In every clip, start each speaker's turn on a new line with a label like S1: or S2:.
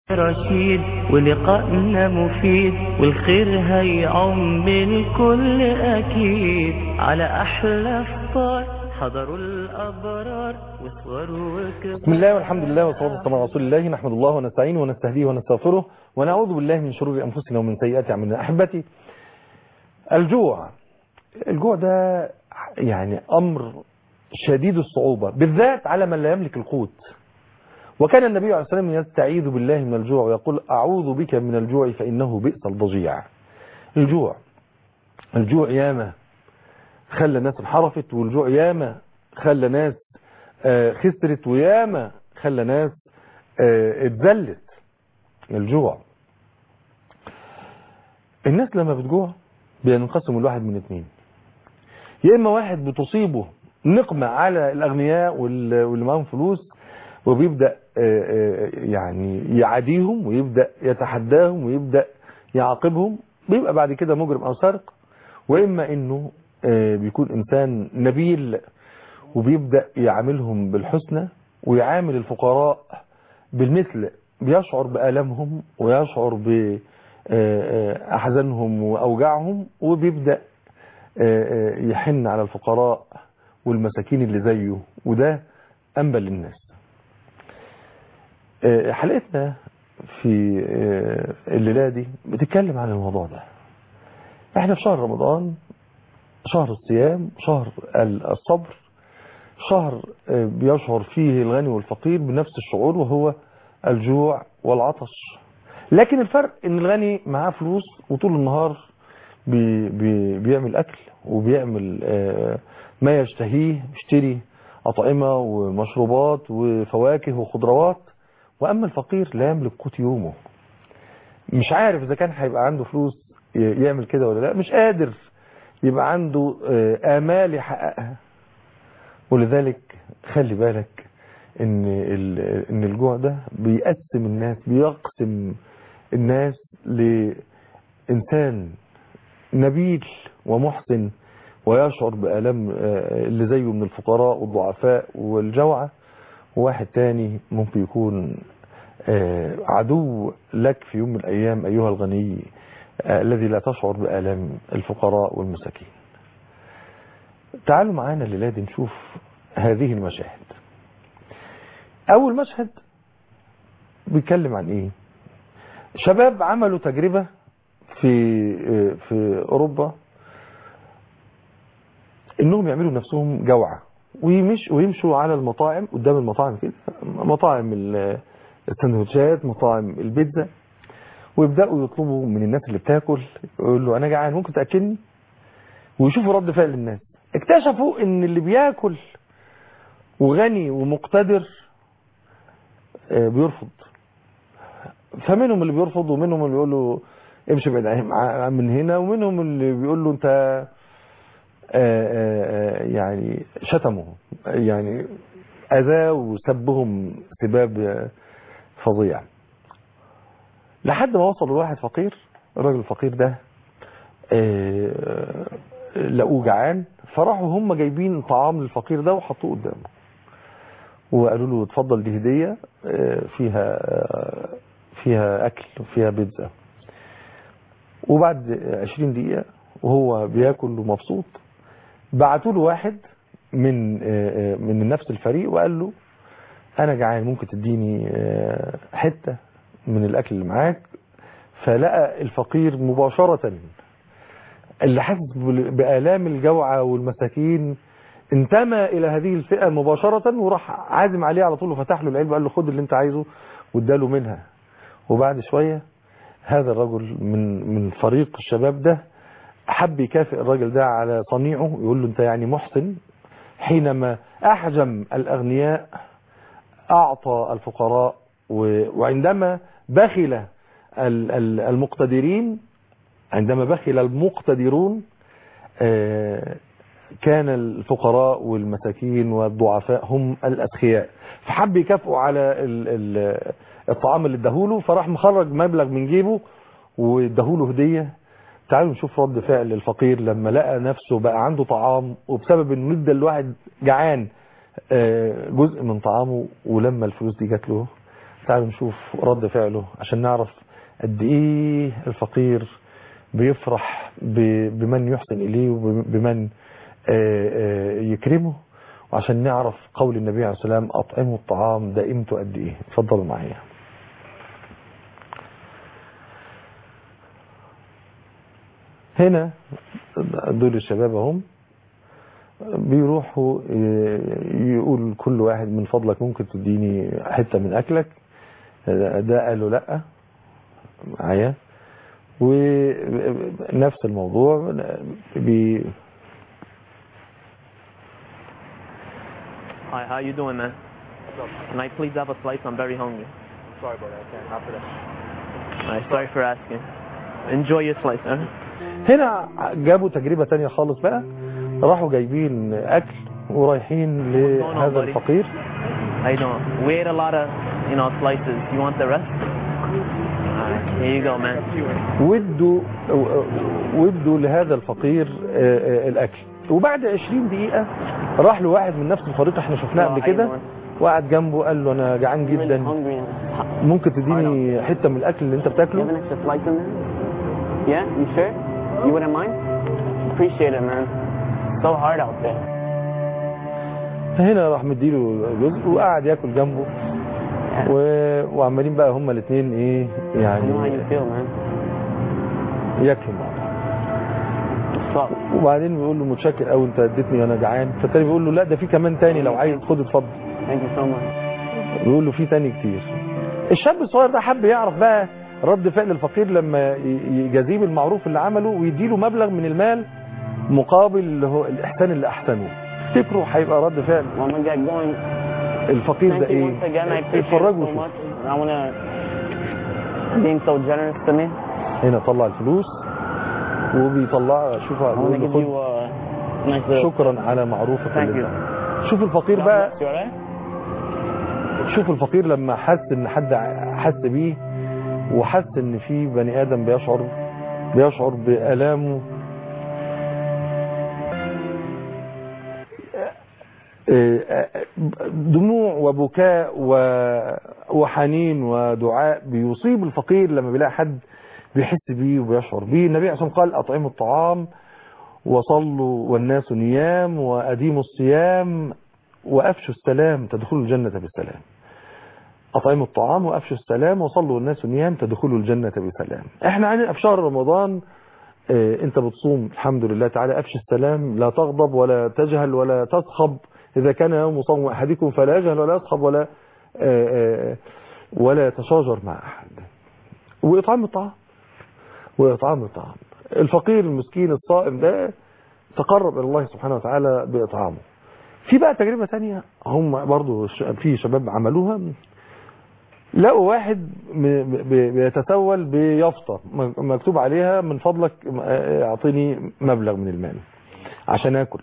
S1: رشيد ولقائنا مفيد والخير هيعم الكل أكيد على أحلى فطار حضروا الأبرار وصوروا وكبار
S2: بسم الله والحمد لله والصلاة والسلام على رسول الله نحمد الله ونستعينه ونستهديه ونستغفره ونعوذ بالله من شرور أنفسنا ومن سيئات أعمالنا أحبتي الجوع الجوع ده يعني أمر شديد الصعوبة بالذات على من لا يملك القوت وكان النبي عليه الصلاة والسلام يستعيذ بالله من الجوع ويقول أعوذ بك من الجوع فإنه بئس الضجيع الجوع الجوع ياما خلى ناس انحرفت والجوع ياما خلى ناس آه، خسرت وياما خلى ناس آه، اتذلت الجوع الناس لما بتجوع بينقسم الواحد من اتنين يا اما واحد بتصيبه نقمة على الاغنياء وال- واللي معاهم فلوس وبيبدأ آه، آه، يعني يعاديهم ويبدأ يتحداهم ويبدأ يعاقبهم بيبقى بعد كده مجرم او سارق واما انه آه، بيكون انسان نبيل وبيبدأ يعاملهم بالحسنى ويعامل الفقراء بالمثل بيشعر بآلامهم ويشعر بأحزانهم وأوجاعهم وبيبدأ آه، آه، يحن على الفقراء والمساكين اللي زيه وده أنبل للناس آه، حلقتنا في آه، الليلة دي بتتكلم عن الموضوع ده احنا في شهر رمضان شهر الصيام شهر الصبر شهر آه، بيشعر فيه الغني والفقير بنفس الشعور وهو الجوع والعطش لكن الفرق ان الغني معاه فلوس وطول النهار بي بي بيعمل اكل وبيعمل آه، ما يشتهيه يشتري اطعمه ومشروبات وفواكه وخضروات واما الفقير لا يملك قوت يومه مش عارف اذا كان هيبقى عنده فلوس ي- يعمل كده ولا لا مش قادر يبقى عنده آه، امال يحققها ولذلك خلي بالك ان ال- ان الجوع ده بيقسم الناس بيقسم الناس لانسان نبيل ومحسن ويشعر بآلام آه، اللي زيه من الفقراء والضعفاء والجوعى وواحد تاني ممكن يكون آه، عدو لك في يوم من الأيام أيها الغني آه، الذي لا تشعر بآلام الفقراء والمساكين تعالوا معانا الليلة دي نشوف هذه المشاهد أول مشهد بيتكلم عن إيه شباب عملوا تجربة في في أوروبا إنهم يعملوا نفسهم جوعة ويمش ويمشوا على المطاعم قدام المطاعم كده مطاعم ال- السندوتشات مطاعم البيتزا ويبدأوا يطلبوا من الناس اللي بتاكل يقول له أنا جعان ممكن تأكلني ويشوفوا رد فعل الناس اكتشفوا ان اللي بياكل وغني ومقتدر آه، بيرفض فمنهم اللي بيرفض ومنهم اللي بيقول له امشي بعيد عن- من هنا ومنهم اللي بيقول له انت آه، آه، آه، يعني شتمه يعني اذاه وسبهم سباب آه، فظيع لحد ما وصل لواحد فقير الراجل الفقير ده آه، لقوه جعان فراحوا هم جايبين طعام للفقير ده وحطوه قدامه وقالوا له اتفضل دي هدية آه، فيها آه، فيها أكل وفيها بيتزا وبعد 20 دقيقة وهو بياكل ومبسوط بعتوا له واحد من آه، آه، من نفس الفريق وقال له أنا جعان ممكن تديني آه، حتة من الأكل اللي معاك فلقى الفقير مباشرة اللي حاسس بال- بآلام الجوعى والمساكين انتمى إلى هذه الفئة مباشرة وراح عازم عليه على طول وفتح له العلبة قال له خد اللي انت عايزه واداله منها وبعد شوية هذا الرجل من من فريق الشباب ده حب يكافئ الراجل ده على صنيعه يقول له انت يعني محسن حينما أحجم الأغنياء أعطى الفقراء و- وعندما بخل ال- ال- المقتدرين عندما بخل المقتدرون آه، كان الفقراء والمساكين والضعفاء هم الأسخياء فحب يكافئوا على ال- ال- الطعام اللي اداهوله فراح مخرج مبلغ من جيبه واداهوله هدية تعالوا نشوف رد فعل الفقير لما لقى نفسه بقى عنده طعام وبسبب انه ادى الواحد جعان آه، جزء من طعامه ولما الفلوس دي جات له تعالوا نشوف رد فعله عشان نعرف قد ايه الفقير بيفرح ب- بمن يحسن اليه وبمن آه، آه، يكرمه وعشان نعرف قول النبي عليه الصلاه والسلام اطعموا الطعام ده قيمته قد ايه اتفضلوا معايا هنا دول الشباب اهم بيروحوا ي- يقول كل واحد من فضلك ممكن تديني حتة من أكلك ده قال له لأ معايا ونفس الموضوع بي
S3: Hi, how you doing, man? Can I please have a slice? I'm very hungry.
S4: Sorry about that. I can't. After that.
S3: Alright, sorry for asking. Enjoy your slice, huh?
S2: هنا جابوا تجربة تانية خالص بقى راحوا جايبين أكل ورايحين لهذا الفقير
S3: How you doing? We ate a lot of, you know, slices. You want the rest? Alright, here you go, man.
S2: ودوا ودوا لهذا الفقير آه، آه، الاكل وبعد 20 دقيقة راح له واحد من نفس الفريق احنا شفناه قبل كده وقعد جنبه قال له انا جعان جدا
S3: hungry.
S2: ممكن تديني حتة من الاكل اللي انت بتاكله
S3: extra slice in there? Yeah, you sure? You wouldn't mind? Appreciate it, man. So hard out there.
S2: هنا راح مديله جزء وقعد ياكل جنبه و... وعمالين بقى هما الاثنين ايه يعني
S3: feel, man.
S2: ياكلوا مع بعض
S3: What's up?
S2: وبعدين بيقول له متشكر قوي انت اديتني وانا جعان فالتاني بيقول له لا ده في كمان تاني لو عايز خد اتفضل
S3: Thank you so much.
S2: بيقول له في تاني كتير الشاب الصغير ده حب يعرف بقى رد فعل الفقير لما ي- يجازيه بالمعروف اللي عمله ويديله مبلغ من المال مقابل اللي هو الاحسان اللي احسنه تفتكروا هيبقى رد فعل
S3: When we get going,
S2: الفقير ده
S3: thank you
S2: ايه
S3: once again. I appreciate it
S2: اتفرجوا
S3: so
S2: شوفوا.
S3: much. I want to being so generous to me.
S2: هنا طلع الفلوس وبيطلع شوفوا
S3: I want to
S2: بيقول له
S3: give
S2: خد
S3: you a nice little.
S2: شكرا على معروفك
S3: Thank
S2: اللي
S3: you.
S2: انت- شوف الفقير بقى
S3: You alright?
S2: شوف الفقير لما حس ان حد حس بيه وحس ان في بني ادم بيشعر بيشعر بالامه دموع وبكاء و- وحنين ودعاء بيصيب الفقير لما بيلاقي حد بيحس بيه وبيشعر بيه النبي عليه الصلاه والسلام قال اطعموا الطعام وصلوا والناس نيام واديموا الصيام وافشوا السلام تدخلوا الجنه بسلام أطعموا الطعام وأفشوا السلام وصلوا الناس نيام تدخلوا الجنة بسلام احنا عندنا في شهر رمضان اه انت بتصوم الحمد لله تعالى أفشي السلام لا تغضب ولا تجهل ولا تسخب إذا كان يوم صوم أحدكم فلا يجهل ولا يسخب ولا اه اه ولا يتشاجر مع أحد وإطعام الطعام وإطعام الطعام الفقير المسكين الصائم ده تقرب إلى الله سبحانه وتعالى بإطعامه في بقى تجربة تانية هم برضو ش- في شباب عملوها لقوا واحد م- ب- بيتسول بيافطة م- مكتوب عليها من فضلك اه، اعطيني مبلغ من المال عشان اكل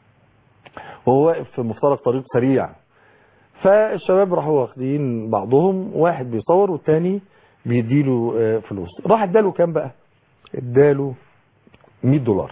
S2: وهو واقف في مفترق طريق سريع فالشباب راحوا واخدين بعضهم واحد بيصور والتاني بيديله اه، فلوس راح اداله كام بقى اداله 100 دولار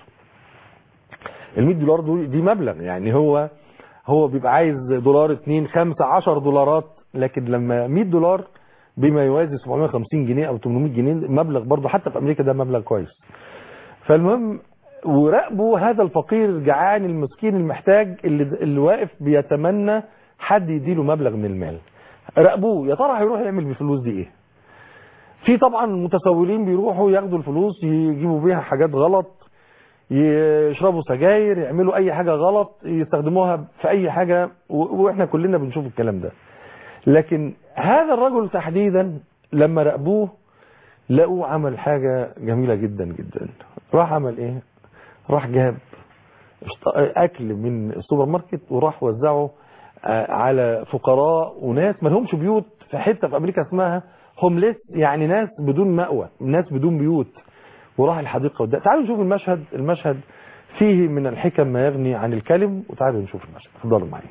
S2: ال 100 دولار دول دي مبلغ يعني هو هو بيبقى عايز دولار 2 5 10 دولارات لكن لما 100 دولار بما يوازي 750 جنيه او 800 جنيه مبلغ برضه حتى في امريكا ده مبلغ كويس فالمهم وراقبوا هذا الفقير الجعان المسكين المحتاج اللي, اللي واقف بيتمنى حد يديله مبلغ من المال راقبوه يا ترى هيروح يعمل بالفلوس دي ايه في طبعا متسولين بيروحوا ياخدوا الفلوس يجيبوا بيها حاجات غلط يشربوا سجاير يعملوا اي حاجة غلط يستخدموها في اي حاجة و- واحنا كلنا بنشوف الكلام ده لكن هذا الرجل تحديدا لما راقبوه لقوه عمل حاجة جميلة جدا جدا راح عمل ايه راح جاب اشت- اكل من السوبر ماركت وراح وزعه آه، على فقراء وناس ما لهمش بيوت في حتة في امريكا اسمها هومليس يعني ناس بدون مأوى ناس بدون بيوت وراح الحديقة وده تعالوا نشوف المشهد المشهد فيه من الحكم ما يغني عن الكلم وتعالوا نشوف المشهد اتفضلوا معايا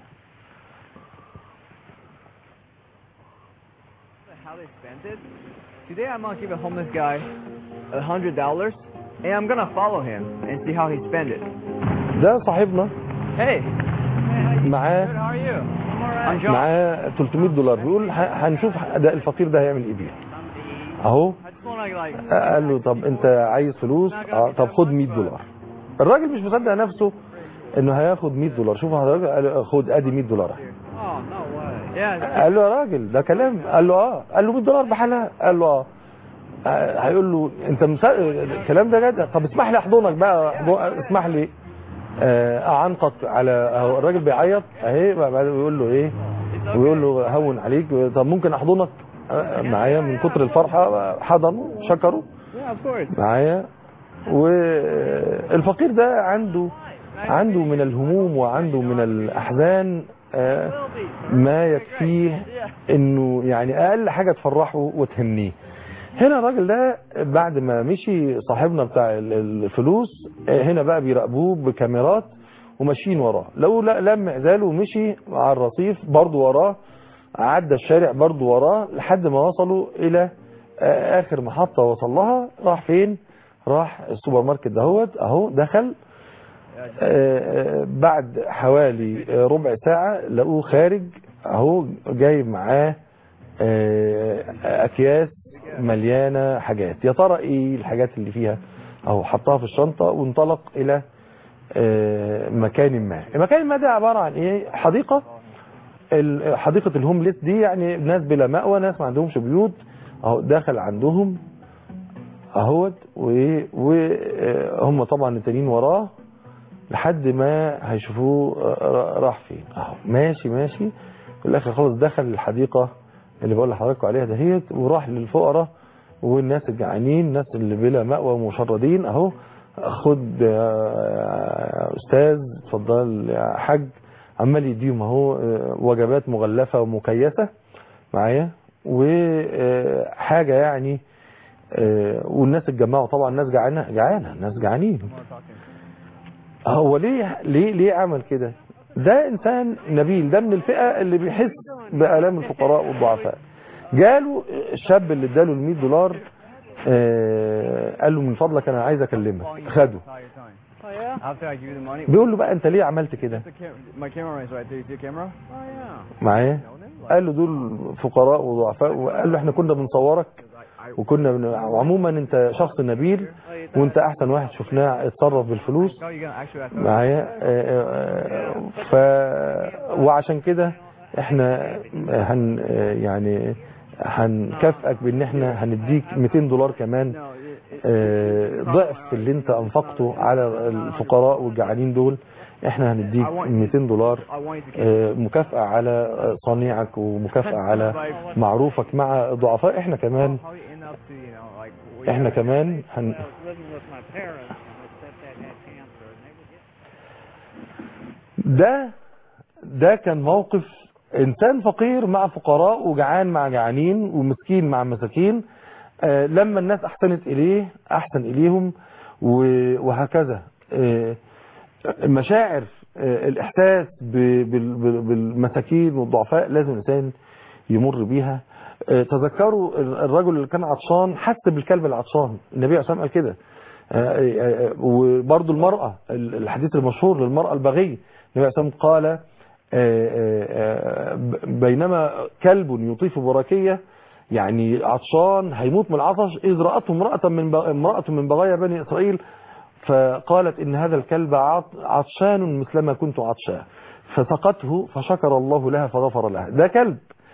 S4: How they spent it? Today I'm gonna give a homeless guy a hundred dollars, and I'm gonna follow him and see how he spent it.
S2: ده صاحبنا
S4: Hey,
S2: معاه
S4: good. How are you? I'm John.
S2: معاه 300 دولار بيقول ه- هنشوف ده الفقير ده هيعمل ايه بيها اهو
S4: I just wanna like.
S2: قال له طب انت عايز فلوس اه طب خد 100 دولار الراجل مش مصدق نفسه انه هياخد 100 دولار شوف حضرتك قال له خد ادي 100 دولار
S4: Oh no way. Yeah.
S2: قال له يا راجل ده كلام قال له اه قال له 100 دولار بحالها قال له اه آه، هيقول له انت مس... الكلام ده جد طب اسمح لي احضنك بقى احضن- اسمح لي آه، اعنقك على اهو الراجل بيعيط اهي بعد بيقول له ايه ويقول له هون عليك طب ممكن احضنك آه، معايا من كتر الفرحه حضنه شكره
S4: Yeah, of course.
S2: معايا والفقير ده عنده عنده من الهموم وعنده من الأحزان آه، ما يكفيه انه يعني اقل حاجة تفرحه وتهنيه هنا الراجل ده بعد ما مشي صاحبنا بتاع ال- الفلوس آه، هنا بقى بيراقبوه بكاميرات وماشيين وراه لو لا- لم عزاله ومشي على الرصيف برضه وراه عدى الشارع برضه وراه لحد ما وصلوا الى آه، اخر محطة وصل لها راح فين راح السوبر ماركت دهوت اهو دخل آه، آه، بعد حوالي آه، ربع ساعة لقوه خارج اهو جايب معاه آه، اكياس مليانة حاجات يا ترى ايه الحاجات اللي فيها اهو حطها في الشنطة وانطلق الى آه، مكان ما المكان ما ده عبارة عن ايه حديقة ال- حديقة الهومليس دي يعني ناس بلا مأوى ناس ما عندهمش بيوت اهو داخل عندهم اهوت وايه وهم طبعا التانيين وراه لحد ما هيشوفوه آه، راح فين اهو ماشي ماشي في الاخر خالص دخل الحديقة اللي بقول لحضراتكم عليها دهيت وراح للفقراء والناس الجعانين الناس اللي بلا مأوى ومشردين اهو خد يا استاذ اتفضل يا حاج عمال يديهم اهو آه، وجبات مغلفة ومكيسة معايا وحاجة يعني آه، والناس اتجمعوا طبعا الناس جعانة جعانة الناس جعانين هو ليه ليه ليه عمل كده ده انسان نبيل ده من الفئة اللي بيحس بآلام الفقراء والضعفاء جاله الشاب اللي اداله ال 100 دولار آه، قال له من فضلك انا عايز اكلمك خده
S4: Oh yeah. After I give you the money.
S2: بيقول له بقى انت ليه عملت كده
S4: The cam- my camera is right there. You see the camera? Oh yeah.
S2: معايا
S4: Know them? Like,
S2: قال له دول فقراء وضعفاء وقال له احنا كنا بنصورك
S4: I, I,
S2: وكنا بن... وعموما انت شخص نبيل وانت احسن واحد شفناه اتصرف بالفلوس
S4: no, you're gonna actually. I thought-
S2: معايا آه، آه، ف وعشان كده احنا هن آه، يعني هنكافئك بان احنا هنديك 200 دولار كمان
S4: No, it, it,
S2: آه، ضعف اللي انت انفقته على الفقراء والجعانين دول احنا هنديك 200 دولار
S4: I want you to keep.
S2: آه، مكافأة على صنيعك ومكافأة على معروفك مع الضعفاء احنا كمان
S4: How you end up to you know like. we-
S2: احنا كمان هن
S5: living with my parents and my stepdad had cancer and they would get
S2: ده ده كان موقف انسان فقير مع فقراء وجعان مع جعانين ومسكين مع مساكين آه، لما الناس احسنت اليه احسن اليهم و- وهكذا آه، مشاعر آه، الاحساس ب- بال- بال- بالمساكين والضعفاء لازم الانسان يمر بيها آه، تذكروا الرجل اللي كان عطشان حس بالكلب العطشان النبي عليه الصلاه والسلام قال كده آه، آه، وبرضو المرأة الحديث المشهور للمرأة البغية النبي عليه الصلاة والسلام قال آه، آه، آه، بينما كلب يطيف بركية يعني عطشان هيموت من العطش إذ رأته امرأة من بغ- امرأة من بغايا بني إسرائيل فقالت إن هذا الكلب عط- عطشان مثلما كنت عطشان فسقته فشكر الله لها فغفر لها ده كلب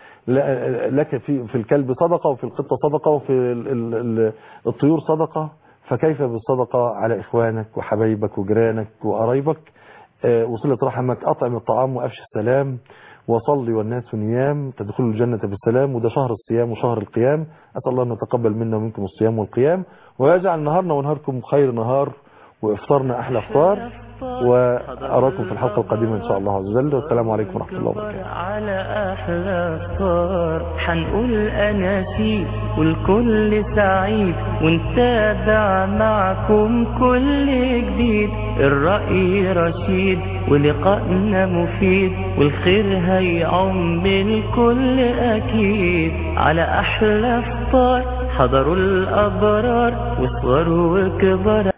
S2: لا- لك في في الكلب صدقة وفي القطة صدقة وفي ال- ال- ال- الطيور صدقة فكيف بالصدقة على إخوانك وحبايبك وجيرانك وقرايبك آه، وصلة رحمك أطعم الطعام وأفشي السلام وصلي والناس نيام تدخلوا الجنة بالسلام وده شهر الصيام وشهر القيام أسأل الله أن يتقبل منا ومنكم الصيام والقيام ويجعل نهارنا ونهاركم خير نهار وإفطارنا أحلى إفطار وأراكم في الحلقة القادمة إن شاء الله عز وجل والسلام عليكم ورحمة الله وبركاته
S1: على أحلى فطار حنقول أناشيد والكل سعيد ونتابع معكم كل جديد الرأي رشيد ولقائنا مفيد والخير هيعم الكل أكيد على أحلى فطار حضروا الأبرار وصغروا وكبار